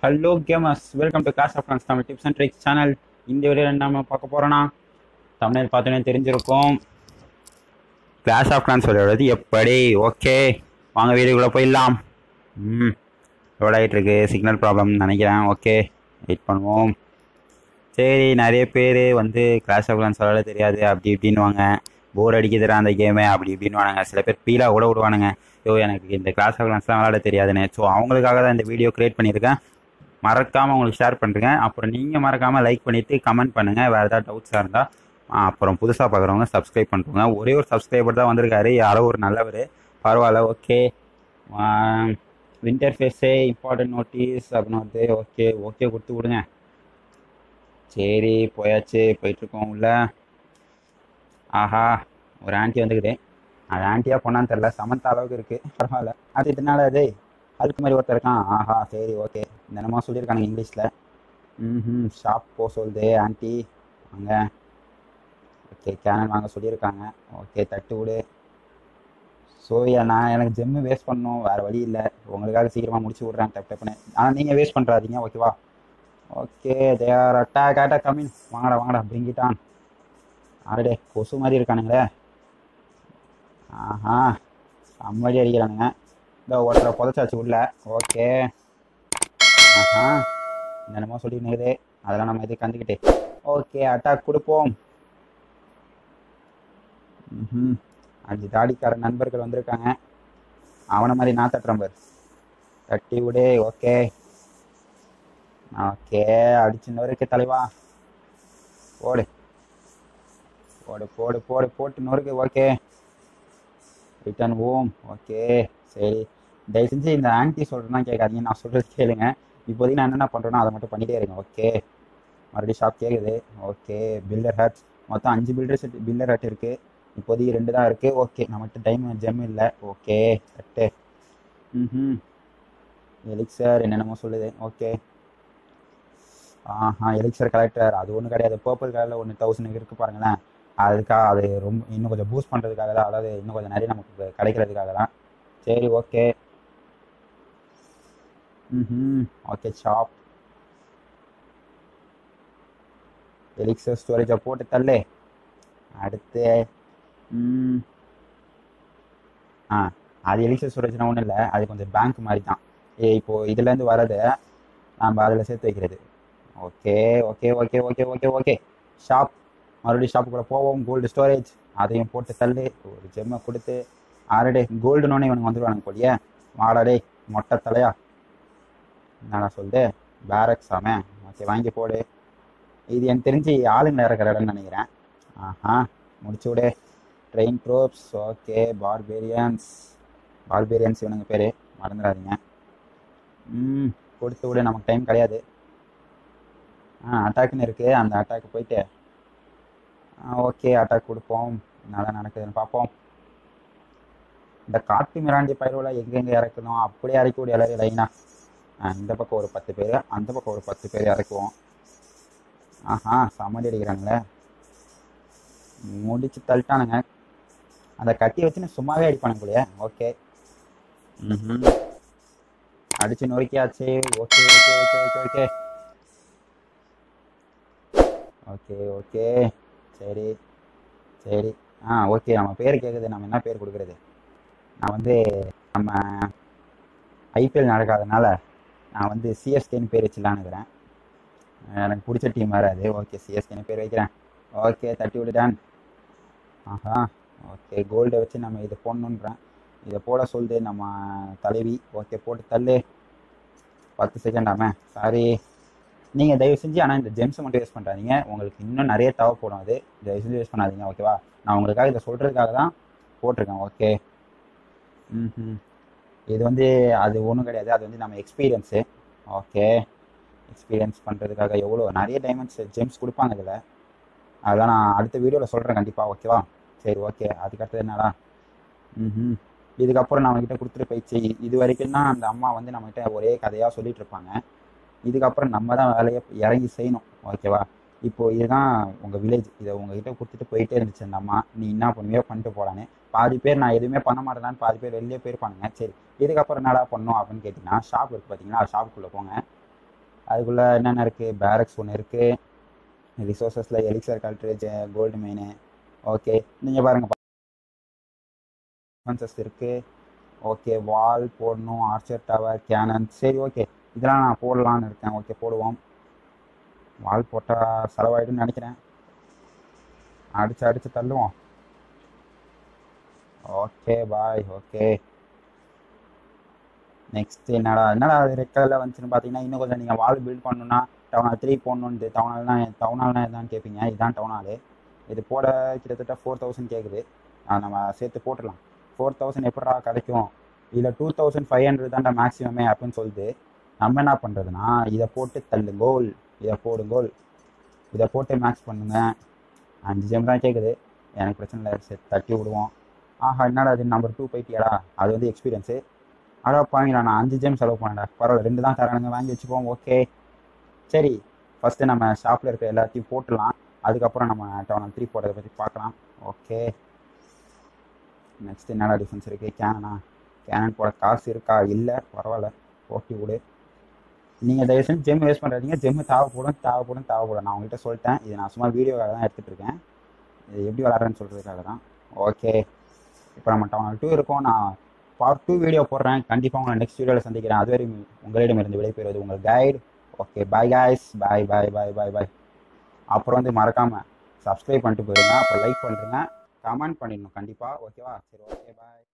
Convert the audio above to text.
hello gamers welcome to clash of clans Tamil tips and tricks channel இந்த வீடியோவில் நம்ம பார்க்க போகிறோன்னா தமிழ் பார்த்தோன்னே தெரிஞ்சிருக்கும் கிளாஸ் ஆஃப் கிளான்ஸ் விளையாடுறது எப்படி ஓகே வாங்க வீடியோக்குள்ளே போயிடலாம் ம் லோட் ஆகிட்டு இருக்கு சிக்னல் ப்ராப்ளம்னு நினைக்கிறேன் ஓகே வெயிட் பண்ணுவோம் சரி நிறைய பேர் வந்து கிளாஸ் ஆஃப் கிளான்ஸ் விளையாட தெரியாது அப்படி இப்படின்னுவாங்க போர் அடிக்குதுடா அந்த கேமு அப்படி இப்படின்னுவானுங்க சில பேர் பீலாக கூட விடுவானுங்க யோ எனக்கு இந்த கிளாஸ் ஆஃப் கிளான்ஸ்லாம் விளையாட தெரியாதுன்னு ஸோ அவங்களுக்காக தான் இந்த வீடியோ க்ரியேட் பண்ணியிருக்கேன் மறக்காமல் உங்களுக்கு ஷேர் பண்ணுறேங்க அப்புறம் நீங்கள் மறக்காமல் லைக் பண்ணிவிட்டு கமெண்ட் பண்ணுங்கள் வேறு ஏதாவது டவுட்ஸாக இருந்தால் அப்புறம் புதுசாக பார்க்குறவங்க சப்ஸ்கிரைப் பண்ணுறோங்க ஒரே ஒரு சப்ஸ்கிரைபர் தான் வந்திருக்காரு யாரோ ஒரு நல்லவர் பரவாயில்ல ஓகே வின்டர் ஃபேஸே இம்பார்ட்டன்ட் நோட்டீஸ் அப்படின்னு வந்து ஓகே ஓகே கொடுத்து விடுங்க சரி போயாச்சு போயிட்டுருக்கோம் உள்ள ஆஹா ஒரு ஆண்டி வந்துக்குது அது ஆண்டியா பொண்ணான்னு தெரில சமந்தா அளவுக்கு இருக்குது பரவாயில்ல அது இதனால அது அதுக்கு மாதிரி ஒருத்தர் இருக்கான் ஆஹா சரி ஓகே தினமா சொல்லியிருக்கானுங்க இங்கிலீஷில் ம் ஷாப் போ சொல்லுது ஆண்டி வாங்க ஓகே கேனல் வாங்க சொல்லியிருக்காங்க ஓகே தட்டு விடு சோயா நான் எனக்கு ஜெம்மு வேஸ்ட் பண்ணணும் வேறு வழி இல்லை உங்களுக்காக சீக்கிரமாக முடிச்சு விட்றேன் டப் டப்புன்னு ஆனால் நீங்கள் வேஸ்ட் பண்ணுறாதீங்க ஓகேவா okay they are attack attack come in வாங்கடா வாங்கடா பிரிங்கிட்டான் ஆரடே கொசு மாதிரி இருக்கானுங்களே ஆஹா செம்மடி அடிக்கிறானுங்க இந்த ஒருத்தரை புதைச்சாச்சு உள்ள ஓகே ஆஹா என்னென்னமோ சொல்லிருந்தது அதெல்லாம் நம்ம இது கண்டுக்கிட்டு ஓகே அட்டாக் கொடுப்போம் ம் அஞ்சு தாடிக்கார நண்பர்கள் வந்திருக்காங்க அவனை மாதிரி நான் தட்டுறேன் பாரு தட்டி விடு ஓகே ஓகே அடிச்சு தலைவா போடு போடு போடு போடு போட்டு நொறுக்கு ஓகே ரிட்டர்ன் ஓம் ஓகே சரி தயவு செஞ்சு இந்த ஆன்டி சொல்கிறேன்னா கேட்காதீங்க நான் சொல்கிறது கேளுங்க இப்போதைக்கு நான் என்னென்ன பண்ணுறேனோ அதை மட்டும் பண்ணிகிட்டே இருங்க ஓகே மறுபடியும் ஷாப் கேட்குது ஓகே பில்டர் ஹட் மொத்தம் அஞ்சு பில்டர் செட் பில்டர் ஹட் இருக்குது இப்போதைக்கு ரெண்டு தான் இருக்குது ஓகே நம்மகிட்ட டைம் ஜெம் இல்லை ஓகே கரெக்டு ம் எலிக்சர் என்னென்னமோ சொல்லுது ஓகே ஆஹா எலிக்சர் கலெக்டர் அது ஒன்றும் கிடையாது பர்பிள் கலரில் ஒன்று தௌசண்ட் இருக்குது பாருங்களேன் அதுக்காக அது ரொம்ப இன்னும் கொஞ்சம் பூஸ்ட் பண்ணுறதுக்காக தான் அதாவது இன்னும் கொஞ்சம் நிறைய நமக்கு கிடைக்கிறதுக்காக தான் சரி ஓகே ம் ஓகே ஷாப் எலிக்சர் ஸ்டோரேஜை போட்டு தள்ளு அடுத்து ம் ஆ அது எலிக்சர் ஸ்டோரேஜ்னா ஒன்றும் இல்லை அது கொஞ்சம் பேங்க் மாதிரி தான் ஏ இப்போது இதுலேருந்து வரதை நம்ம அதில் சேர்த்து வைக்கிறது okay okay okay okay okay okay shop மறுபடியும் ஷாப்புக்குள்ளே போவோம் கோல்டு ஸ்டோரேஜ் அதையும் போட்டு தள்ளு ஒரு ஜெம்மை கொடுத்து ஆரடே கோல்டுனோடனே இவனுக்கு வந்துடுவானுங்க போலியே வாடாடே மொட்டை தலையா என்னடா சொல்லுது பேரக்ஸ் ஆமே ஓகே வாங்கி போடு இது எனக்கு தெரிஞ்சு ஆளுங்க இறக்குற இடம்னு நினைக்கிறேன் ஆஹா முடிச்சு விடு train troops okay barbarians barbarians இவனுங்க பேர் மறந்துடாதீங்க ம் கொடுத்து விடு நமக்கு டைம் கிடையாது ஆ அட்டாக்னு இருக்குது அந்த அட்டாக்கு போயிட்டு ஓகே அட்டாக் கொடுப்போம் நல்லா நடக்குதுன்னு பார்ப்போம் இந்த காட்டு மிராண்டி பயிரோல எங்கெங்கே இறக்கணும் அப்படியே இறக்கி விட எல்லாரும் லைனா இந்த பக்கம் ஒரு பத்து பேர் அந்த பக்கம் ஒரு பத்து பேர் இறக்குவோம் ஆஹா சமாளி அடிக்கிறாங்களே முடிச்சு தள்ளிட்டானுங்க அந்த கட்டி வச்சுன்னு சும்மாவே அடிப்பானுங்க போலியே ஓகே ம் அடிச்சு நொறுக்கியாச்சு okay okay okay okay okay okay okay சரி சரி ஆ ஓகே நம்ம பேர் கேட்குது நம்ம என்ன பேர் கொடுக்குறது நான் வந்து நம்ம ஐபிஎல் நடக்காதனால நான் வந்து சிஎஸ்கேன்னு பேர் வச்சிடலான்னு இருக்கிறேன் எனக்கு பிடிச்ச டீம் வேறு அது ஓகே சிஎஸ்கேன்னு பேர் வைக்கிறேன் ஓகே தட்டி விடுடான் ஆஹா ஓகே கோல்டை வச்சு நம்ம இதை போடணுன்றேன் இதை போட சொல்லுது நம்ம தலைவி ஓகே போட்டு தள்ளு பத்து செகண்ட் ஆமே சாரி நீங்கள் தயவு செஞ்சு ஆனால் இந்த ஜெம்ஸை மட்டும் யூஸ் பண்ணுறாதீங்க உங்களுக்கு இன்னும் நிறைய தேவைப்படும் அது தயவு செஞ்சு யூஸ் பண்ணாதீங்க ஓகேவா நான் உங்களுக்காக இதை சொல்கிறதுக்காக தான் போட்டிருக்கேன் ஓகே ம் இது வந்து அது ஒன்றும் கிடையாது அது வந்து நம்ம எக்ஸ்பீரியன்ஸு ஓகே எக்ஸ்பீரியன்ஸ் பண்ணுறதுக்காக எவ்வளோ நிறைய டைமண்ட்ஸ் ஜெம்ஸ் கொடுப்பாங்க இதில் அதெல்லாம் நான் அடுத்த வீடியோவில் சொல்கிறேன் கண்டிப்பாக ஓகேவா சரி ஓகே அதுக்கடுத்தது என்னடா ம் இதுக்கப்புறம் நம்மக்கிட்ட கொடுத்துட்டு போயிடுச்சு இது வரைக்கும் தான் அந்த அம்மா வந்து நம்மக்கிட்ட ஒரே கதையாக சொல்லிட்டு இருப்பாங்க இதுக்கப்புறம் நம்ம தான் வேலையை இறங்கி செய்யணும் ஓகேவா இப்போ இதுதான் உங்கள் வில்லேஜ் இதை உங்ககிட்ட கொடுத்துட்டு போயிட்டே இருந்துச்சு அந்த அம்மா நீ என்ன பண்ணுவியோ பண்ணிட்டு போலான்னு பாதி பேர் நான் எதுவுமே பண்ண மாட்டேனான்னு பாதி பேர் வெளியே போயிருப்பானுங்க சரி இதுக்கப்புறம் என்னடா பண்ணணும் அப்படின்னு கேட்டிங்கன்னா ஷாப் இருக்குது பார்த்தீங்களா ஷாப்புக்குள்ளே போங்க அதுக்குள்ளே என்னென்ன இருக்குது பேரக்ஸ் ஒன்று இருக்குது ரிசோர்ஸஸில் எலிக்சர் கல்ட்ரேஜ் கோல்டு மெயின் ஓகே நீங்கள் பாருங்கள் டிஃபென்சஸ் இருக்குது ஓகே வால் போடணும் ஆர்ச்சர் டவர் கேனன் சரி ஓகே இதெல்லாம் நான் போடலான்னு இருக்கேன் ஓகே போடுவோம் வால் போட்டால் செலவாயிடும்னு நினைக்கிறேன் அடிச்சு அடிச்சு தள்ளுவோம் ஓகே பாய் ஓகே நெக்ஸ்ட் என்னடா என்னடா ரெட் கலரில் வந்துச்சுன்னு பார்த்தீங்கன்னா இன்னும் கொஞ்சம் நீங்கள் வால் பில்ட் பண்ணணும்னா டவுன் த்ரீ போடணுன்ட்டு டவுனால்னா டவுனால்னா எதான்னு கேட்பீங்க இதுதான் டவுனாலு இது போட கிட்டத்தட்ட ஃபோர் தௌசண்ட் கேட்குது அதை நம்ம சேர்த்து போட்டுடலாம் ஃபோர் தௌசண்ட் எப்படா கிடைக்கும் இதில் டூ தௌசண்ட் ஃபைவ் ஹண்ட்ரட் தான்டா மேக்ஸிமமே அப்படின்னு சொல்லுது நம்ம என்ன பண்ணுறதுனா இதை போட்டு தள்ளுங்கோல் இதை போடுங்கோல் இதை போட்டு மேக்ஸ் பண்ணுங்க அஞ்சு ஜெம் தான் கேட்குது எனக்கு பிரச்சனை இல்லை சரி தட்டி விடுவோம் ஆஹா என்னடா அது நம்பர் டூ போயிட்டியாடா அது வந்து எக்ஸ்பீரியன்ஸு அடா பாருங்களா நான் அஞ்சு ஜெம் செலவு பண்ணேன்டா பரவாயில்ல ரெண்டு தான் தரானுங்க வாங்கி வச்சுப்போம் ஓகே சரி ஃபஸ்ட்டு நம்ம ஷாப்பில் இருக்க எல்லாத்தையும் போட்டுடலாம் அதுக்கப்புறம் நம்ம டவுன் த்ரீ போடுறதை பற்றி பார்க்கலாம் ஓகே நெக்ஸ்ட் என்னடா டிஃபரன்ஸ் இருக்குது கேனனா கேனன் போட காசு இருக்கா இல்லை பரவாயில்ல போட்டி விடு நீங்கள் தயவு செஞ்சு ஜெம் வேஸ்ட் பண்ணுறீங்க ஜெம்மு தேவைப்படும் தேவைப்படும் தேவைப்படும் நான் உங்கள்கிட்ட சொல்லிட்டேன் இது நான் சும்மா வீடியோக்காக தான் எடுத்துகிட்டு இருக்கேன் இது எப்படி விளாட்றேன்னு சொல்கிறதுக்காக தான் ஓகே இப்போ நம்ம டவுன் டூ இருக்கோம் நான் பார்ட் டூ வீடியோ போடுறேன் கண்டிப்பாக உங்களை நெக்ஸ்ட் வீடியோவில் சந்திக்கிறேன் அதுவரை உங்களிடமிருந்து விடைபெறுவது உங்கள் guide okay bye guys bye bye bye bye bye அப்புறம் வந்து மறக்காமல் சப்ஸ்கிரைப் பண்ணிட்டு போயிருங்க அப்புறம் லைக் பண்ணுறேங்க கமெண்ட் பண்ணிடணும் கண்டிப்பாக ஓகேவா சரி ஓகே பாய்